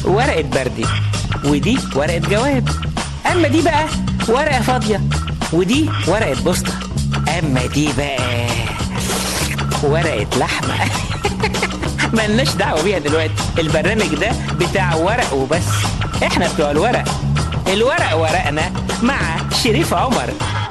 ورقة بردي ودي ورقة جواب أما دي بقى ورقة فاضية ودي ورقة بوسطة أما دي بقى ورقة لحمة ملناش دعوة بيها دلوقتي البرنامج ده بتاع ورق وبس احنا بتوع الورق الورق ورقنا مع شريف عمر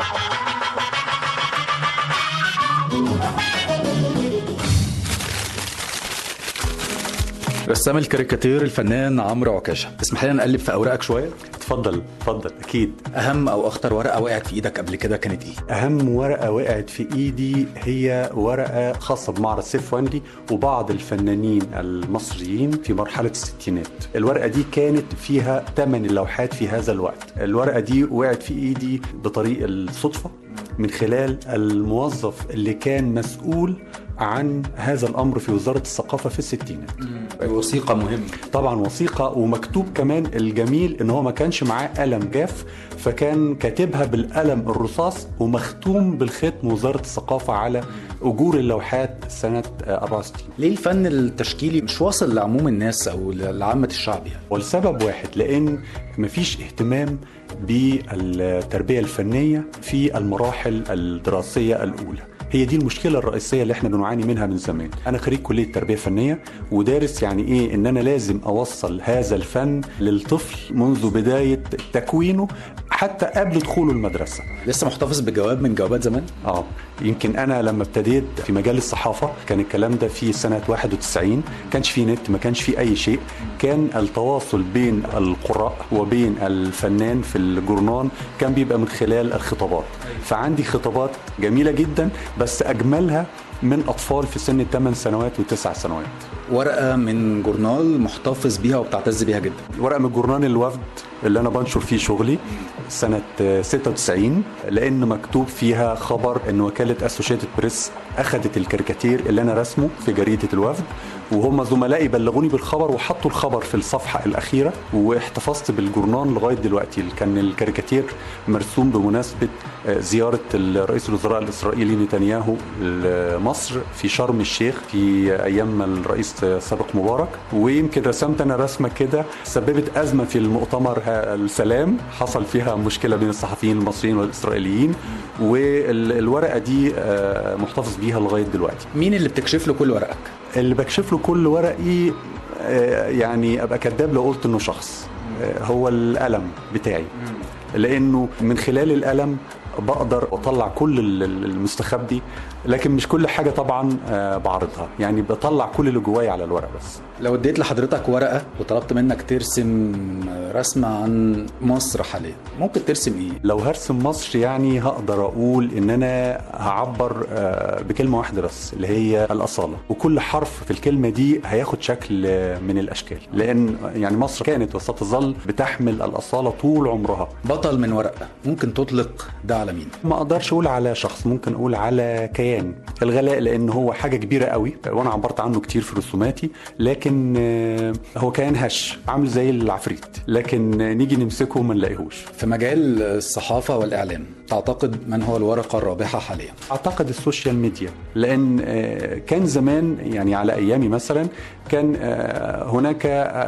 رسام الكاريكاتير الفنان عمرو عكاشه اسمح لنا نقلب في اوراقك شويه اتفضل اتفضل اكيد اهم او اخطر ورقه وقعت في ايدك قبل كده كانت ايه اهم ورقه وقعت في ايدي هي ورقه خاصه بمعرض سيف وانلي وبعض الفنانين المصريين في مرحله الستينات الورقه دي كانت فيها ثمان اللوحات في هذا الوقت الورقه دي وقعت في ايدي بطريق الصدفه من خلال الموظف اللي كان مسؤول عن هذا الامر في وزاره الثقافه في الستينات وثيقه مهمه طبعا وثيقه ومكتوب كمان الجميل ان هو ما كانش معاه قلم جاف فكان كاتبها بالقلم الرصاص ومختوم بالختم وزاره الثقافه على اجور اللوحات سنه 64 ليه الفن التشكيلي مش واصل لعموم الناس او لعامه الشعب يعني والسبب واحد لان مفيش اهتمام بالتربيه الفنيه في المراحل الدراسيه الاولى هي دي المشكله الرئيسيه اللي احنا بنعاني منها من زمان انا خريج كليه تربيه فنيه ودارس يعني ايه ان انا لازم اوصل هذا الفن للطفل منذ بدايه تكوينه حتى قبل دخوله المدرسه لسه محتفظ بجواب من جوابات زمان اه يمكن انا لما ابتديت في مجال الصحافه كان الكلام ده في سنه 91 كانش في نت ما كانش في اي شيء كان التواصل بين القراء وبين الفنان في الجورنان كان بيبقى من خلال الخطابات فعندي خطابات جميله جدا بس اجملها من اطفال في سن 8 سنوات و9 سنوات ورقه من جورنال محتفظ بيها وبتعتز بيها جدا ورقه من جورنال الوفد اللي انا بنشر فيه شغلي سنه 96 لان مكتوب فيها خبر ان وكاله اسوشيتد بريس اخذت الكاريكاتير اللي انا رسمه في جريده الوفد وهم زملائي بلغوني بالخبر وحطوا الخبر في الصفحه الاخيره واحتفظت بالجورنال لغايه دلوقتي كان الكاريكاتير مرسوم بمناسبه زياره رئيس الوزراء الاسرائيلي نتنياهو لمصر في شرم الشيخ في ايام الرئيس السابق مبارك ويمكن رسمت انا رسمه كده سببت ازمه في المؤتمر السلام حصل فيها مشكله بين الصحفيين المصريين والاسرائيليين والورقه دي محتفظ بيها لغايه دلوقتي مين اللي بتكشف له كل ورقك اللي بكشف له كل ورقي يعني ابقى كذاب لو قلت انه شخص هو القلم بتاعي لانه من خلال القلم بقدر اطلع كل المستخبي لكن مش كل حاجه طبعا بعرضها يعني بطلع كل اللي جوايا على الورق بس لو اديت لحضرتك ورقه وطلبت منك ترسم رسمه عن مصر حاليا ممكن ترسم ايه لو هرسم مصر يعني هقدر اقول ان انا هعبر بكلمه واحده بس اللي هي الاصاله وكل حرف في الكلمه دي هياخد شكل من الاشكال لان يعني مصر كانت وستظل بتحمل الاصاله طول عمرها بطل من ورقه ممكن تطلق ده على مين ما اقدرش اقول على شخص ممكن اقول على كيان الغلاء لان هو حاجه كبيره قوي وانا عبرت عنه كتير في رسوماتي لكن هو كيان هش عامل زي العفريت لكن نيجي نمسكه ما نلاقيهوش في مجال الصحافه والاعلام تعتقد من هو الورقه الرابحه حاليا اعتقد السوشيال ميديا لان كان زمان يعني على ايامي مثلا كان هناك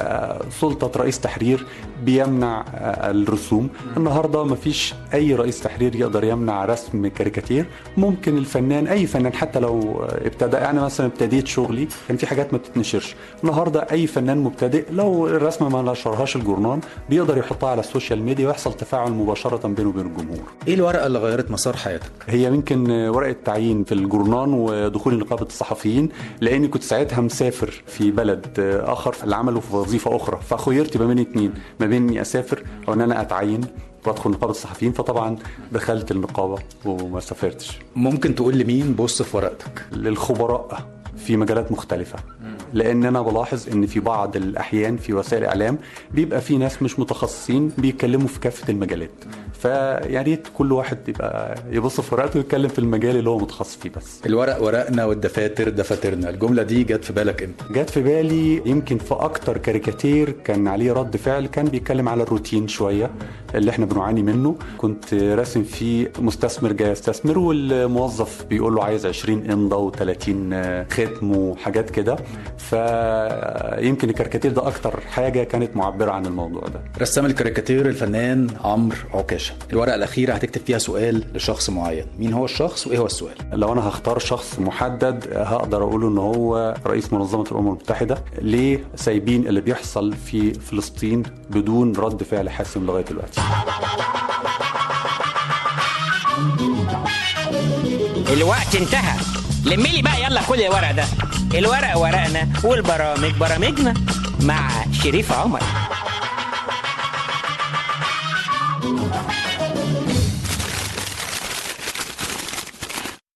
سلطه رئيس تحرير بيمنع الرسوم النهارده ما فيش اي رئيس تحرير يقدر يمنع رسم كاريكاتير ممكن الفنان اي فنان حتى لو ابتدى يعني مثلا ابتديت شغلي كان في حاجات ما بتتنشرش النهارده اي فنان مبتدئ لو الرسمه ما نشرهاش الجورنال بيقدر يحطها على السوشيال ميديا ويحصل تفاعل مباشره بينه وبين الجمهور ايه الورقه اللي غيرت مسار حياتك هي يمكن ورقه تعيين في الجورنال ودخولي نقابه الصحفيين لاني كنت ساعتها مسافر في بلد اخر لعمله في وظيفه اخرى فخيرت ما بين اتنين ما بين اني اسافر او ان انا اتعين وادخل نقابه الصحفيين فطبعا دخلت النقابه وما سافرتش ممكن تقول لمين بص في ورقتك للخبراء في مجالات مختلفة لأن أنا بلاحظ إن في بعض الأحيان في وسائل الإعلام بيبقى في ناس مش متخصصين بيتكلموا في كافة المجالات فيا ريت كل واحد يبقى يبص في ورقته ويتكلم في المجال اللي هو متخصص فيه بس الورق ورقنا والدفاتر دفاترنا الجملة دي جت في بالك امتى؟ جت في بالي يمكن في أكتر كاريكاتير كان عليه رد فعل كان بيتكلم على الروتين شوية اللي احنا بنعاني منه كنت راسم فيه مستثمر جاي يستثمر والموظف بيقول له عايز 20 امضة و30 ختم وحاجات كده فيمكن الكاريكاتير ده اكتر حاجه كانت معبره عن الموضوع ده رسام الكاريكاتير الفنان عمرو عكاشه الورقه الاخيره هتكتب فيها سؤال لشخص معين مين هو الشخص وايه هو السؤال لو انا هختار شخص محدد هقدر اقوله ان هو رئيس منظمه الامم المتحده ليه سايبين اللي بيحصل في فلسطين بدون رد فعل حاسم لغايه دلوقتي الوقت انتهى لميلي بقى يلا كل الورق ده الورق ورقنا والبرامج برامجنا مع شريف عمر